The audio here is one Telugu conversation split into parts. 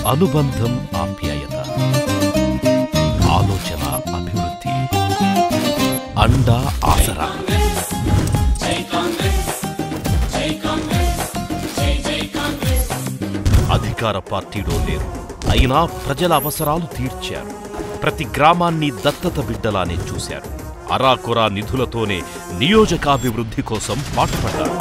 అనుబంధం ఆప్యాయత ఆలోచన అభివృద్ధి అండా ఆసరా అధికార పార్టీలో లేరు అయినా ప్రజల అవసరాలు తీర్చారు ప్రతి గ్రామాన్ని దత్తత బిడ్డలానే చూశారు అరాకొరా నిధులతోనే నియోజకాభివృద్ధి కోసం పాటుపడ్డారు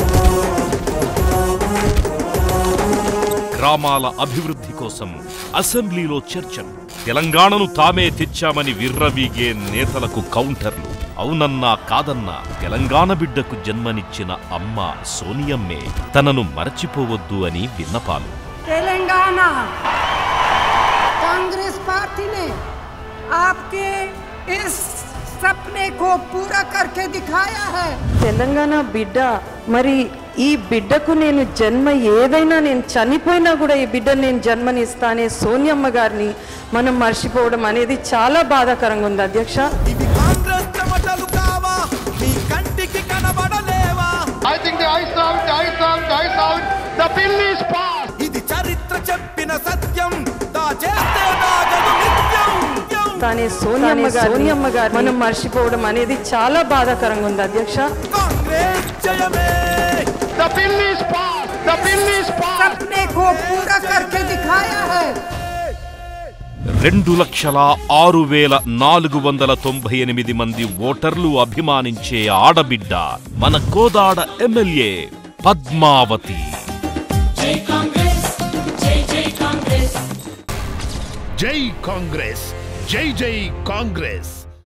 గ్రామాల అభివృద్ధి కోసం అసెంబ్లీలో చర్చలు తెలంగాణను తామే తెచ్చామని విర్రవీగే నేతలకు కౌంటర్లు అవునన్నా కాదన్నా తెలంగాణ బిడ్డకు జన్మనిచ్చిన అమ్మ సోనియమ్మే తనను మరచిపోవద్దు అని విన్నపాలు तेलंगाना कांग्रेस पार्टी ने आपके इस सपने को पूरा करके दिखाया है తెలంగాణ బిడ్డ మరి ఈ బిడ్డకు నేను జన్మ ఏదైనా నేను చనిపోయినా కూడా ఈ బిడ్డ నేను జన్మనిస్తానే సోనియమ్మ గారిని మనం మర్చిపోవడం అనేది చాలా బాధాకరంగా ఉంది అధ్యక్ష ఇవి కాంగ్రెస్ చెమటలు కావా మీ కంటికి కనబడలేవా I think the eyes out, the eyes out, the eyes out. The bill is passed. ఇది చరిత్ర చెప్పిన సత్యం దా చేస్తే దాగదు నిత్యం నిత్యం. తానే సోనియమ్మ గారి సోనియమ్మ గారి మనం మర్చిపోవడం అనేది చాలా బాధాకరంగా ఉంది అధ్యక్ష కాంగ్రెస్ జయమే The bill is passed. The bill is passed. सपने को पूरा करके दिखाया है రెండు లక్షల ఆరు వేల నాలుగు వందల తొంభై ఎనిమిది మంది ఓటర్లు అభిమానించే ఆడబిడ్డ మన కోదాడ ఎమ్మెల్యే పద్మావతి జై కాంగ్రెస్ జై జై కాంగ్రెస్ జై కాంగ్రెస్ జై జై కాంగ్రెస్